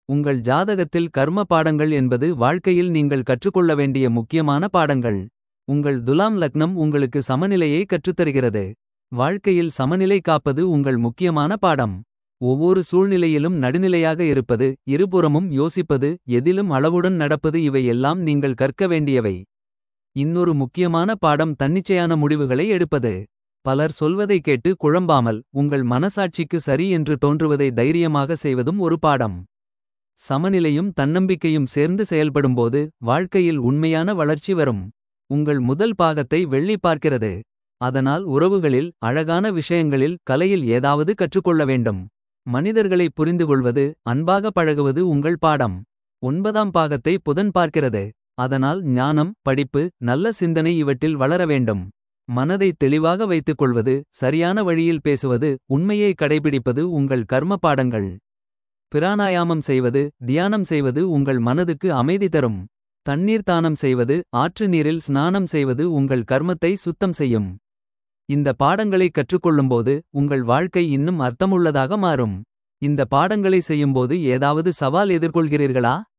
உங்கள் ஜாதகத்தில் கர்ம பாடங்கள் என்பது வாழ்க்கையில் நீங்கள் கற்றுக்கொள்ள வேண்டிய முக்கியமான பாடங்கள். உங்கள் துலாம் லக்னம் உங்களுக்கு சமநிலையை கற்றுத்தருகிறது. வாழ்க்கையில் சமநிலை காப்பது உங்கள் முக்கியமான பாடம். ஒவ்வொரு சூழ்நிலையிலும் நடுநிலையாக இருப்பது. இருபுறமும் யோசிப்பது எதிலும் அளவுடன் நடப்பது இவை எல்லாம் நீங்கள் கற்க வேண்டியவை. இன்னொரு முக்கியமான பாடம் தன்னிச்சையான முடிவுகளை எடுப்பது. பலர் சொல்வதை கேட்டு குழம்பாமல் உங்கள் மனசாட்சிக்கு சரி என்று தோன்றுவதை தைரியமாக செய்வதும் ஒரு பாடம். சமநிலையும் தன்னம்பிக்கையும் சேர்ந்து செயல்படும்போது வாழ்க்கையில் உண்மையான வளர்ச்சி வரும். உங்கள் முதல் பாகத்தை வெள்ளி பார்க்கிறது. அதனால் உறவுகளில் அழகான விஷயங்களில் கலையில் ஏதாவது கற்றுக்கொள்ள வேண்டும். மனிதர்களை புரிந்துகொள்வது அன்பாக பழகுவது உங்கள் பாடம். ஒன்பதாம் பாகத்தை புதன் பார்க்கிறது. அதனால் ஞானம் படிப்பு நல்ல சிந்தனை இவற்றில் வளர வேண்டும். மனதை தெளிவாக வைத்துக் கொள்வது சரியான வழியில் பேசுவது உண்மையை கடைபிடிப்பது உங்கள் கர்ம பாடங்கள். பிராணாயாமம் செய்வது தியானம் செய்வது உங்கள் மனதுக்கு அமைதி தரும். தண்ணீர் தானம் செய்வது ஆற்று நீரில் ஸ்நானம் செய்வது உங்கள் கர்மத்தை சுத்தம் செய்யும். இந்த பாடங்களை கற்றுக்கொள்ளும்போது உங்கள் வாழ்க்கை இன்னும் அர்த்தமுள்ளதாக மாறும். இந்த பாடங்களை செய்யும்போது ஏதாவது சவால் எதிர்கொள்கிறீர்களா.